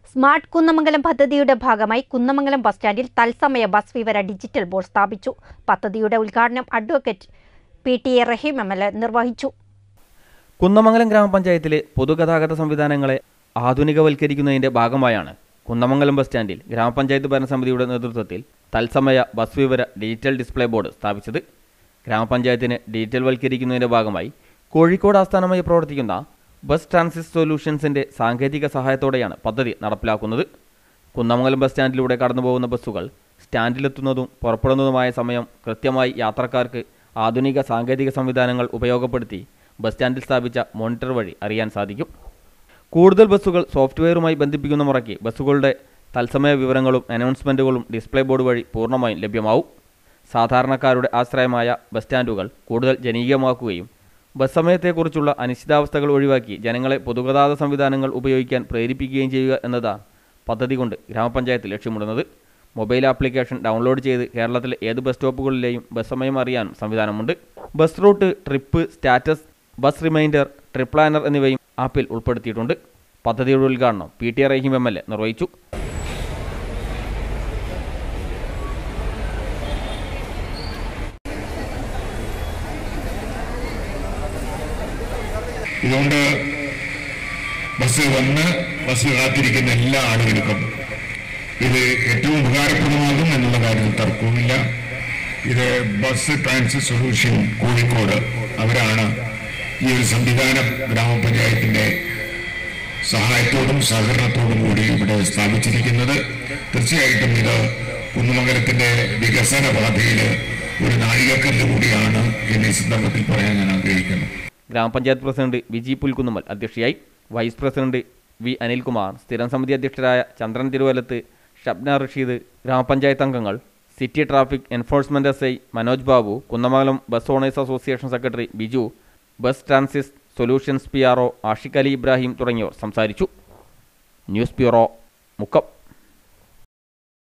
smart Kunnamangalam പദ്ധതിയുടെ ഭാഗമായി Kunnamangalam bus സ്റ്റാൻഡിൽ തത്സമയ ബസ് വിവര ഡിജിറ്റൽ ബോർഡ് സ്ഥാപിച്ചു പദ്ധതിയുടെ ഉദ്ഘാടനം advocate P T A Rahim M L A നിർവഹിച്ചു കുന്നമംഗലം ഗ്രാമപഞ്ചായത്തിലെ പൊതുഗതാഗത സംവിധാനങ്ങളെ ആധുനികവൽക്കരിക്കുന്നതിന്റെ ഭാഗമായാണ് കുന്നമംഗലം ബസ് സ്റ്റാൻഡിൽ ഗ്രാമപഞ്ചായത്ത് ഭരണസമിതിയുടെ നേതൃത്വത്തിൽ തത്സമയ ബസ് വിവര ഡിജിറ്റൽ ഡിസ്പ്ലേ ബോർഡ് സ്ഥാപിച്ചത് ഗ്രാമപഞ്ചായത്തിനെ ഡിജിറ്റൽ വൽക്കരിക്കുന്നതിന്റെ ഭാഗമായി കോഴിക്കോട് ആസ്ഥാനമായി പ്രവർത്തിക്കുന്ന ബസ് ട്രാൻസിറ്റ് സൊല്യൂഷൻസിന്റെ സാങ്കേതിക സഹായത്തോടെയാണ് പദ്ധതി നടപ്പിലാക്കുന്നത് കുന്നമംഗലം ബസ് സ്റ്റാൻഡിലൂടെ കടന്നുപോകുന്ന ബസ്സുകൾ സ്റ്റാൻഡിലെത്തുന്നതും പുറപ്പെടുന്നതുമായ സമയം കൃത്യമായി യാത്രക്കാർക്ക് ആധുനിക സാങ്കേതിക സംവിധാനങ്ങൾ ഉപയോഗപ്പെടുത്തി ബസ് സ്റ്റാൻഡിൽ സ്ഥാപിച്ച മോണിറ്റർ വഴി അറിയാൻ സാധിക്കും കൂടുതൽ ബസ്സുകൾ സോഫ്റ്റ്വെയറുമായി ബന്ധിപ്പിക്കുന്ന മുറയ്ക്ക് ബസ്സുകളുടെ തത്സമയ വിവരങ്ങളും അനൗൺസ്മെൻറ്റുകളും ഡിസ്പ്ലേ ബോർഡ് വഴി പൂർണ്ണമായും ലഭ്യമാവും സാധാരണക്കാരുടെ ആശ്രയമായ ബസ് സ്റ്റാൻഡുകൾ കൂടുതൽ ജനകീയമാക്കുകയും ബസ് സമയത്തെക്കുറിച്ചുള്ള അനിശ്ചിതാവസ്ഥകൾ ഒഴിവാക്കി ജനങ്ങളെ പൊതുഗതാഗത സംവിധാനങ്ങൾ ഉപയോഗിക്കാൻ പ്രേരിപ്പിക്കുകയും ചെയ്യുക എന്നതാണ് പദ്ധതി കൊണ്ട് ഗ്രാമപഞ്ചായത്ത് ലക്ഷ്യമിടുന്നത് മൊബൈൽ ആപ്ലിക്കേഷൻ ഡൗൺലോഡ് ചെയ്ത് കേരളത്തിലെ ഏത് ബസ് സ്റ്റോപ്പുകളിലെയും ബസ് സമയം അറിയാനും സംവിധാനമുണ്ട് bus route trip status bus reminder trip planner എന്നിവയും ആപ്പിൽ ഉൾപ്പെടുത്തിയിട്ടുണ്ട് പദ്ധതിയുടെ ഉദ്ഘാടനം P T Rahim M L A നിർവഹിച്ചു ഇതുകൊണ്ട് ബസ് വന്ന് ബസ് കാത്തിരിക്കുന്ന എല്ലാ ആളുകൾക്കും ഇത് ഏറ്റവും ഉപകാരപ്രദമാകും എന്നുള്ള കാര്യത്തിൽ തർക്കവുമില്ല ഇത് ബസ് ട്രാൻസിറ്റ് സൊല്യൂഷൻ കോഴിക്കോട് അവരാണ് ഈ ഒരു സംവിധാനം ഗ്രാമപഞ്ചായത്തിന്റെ സഹായത്തോടും സഹകരണത്തോടും കൂടി ഇവിടെ സ്ഥാപിച്ചിരിക്കുന്നത് തീർച്ചയായിട്ടും ഇത് കുന്നമംഗലത്തിന്റെ വികസന പാതയിൽ ഒരു നാഴികക്കല്ല് കൂടിയാണ് എന്ന് ഈ സന്ദർഭത്തിൽ പറയാൻ ഞാൻ ആഗ്രഹിക്കുന്നു ഗ്രാമപഞ്ചായത്ത് പ്രസിഡന്റ് വിജി പുൽക്കുന്നുമ്മൽ അധ്യക്ഷയായി വൈസ് പ്രസിഡന്റ് വി അനിൽകുമാർ സ്ഥിരം സമിതി അധ്യക്ഷരായ ചന്ദ്രൻ തിരുവല്ലത്ത് ഷബ്ന റഷീദ് ഗ്രാമപഞ്ചായത്ത് അംഗങ്ങൾ city traffic enforcement S I Manoj Babu Kunnamangalam bus owners association secretary Biju bus ട്രാൻസിസ് solutions P R O Ashiq Ali Ibrahim തുടങ്ങിയവർ സംസാരിച്ചു ന്യൂസ് ബ്യൂറോ മുക്കം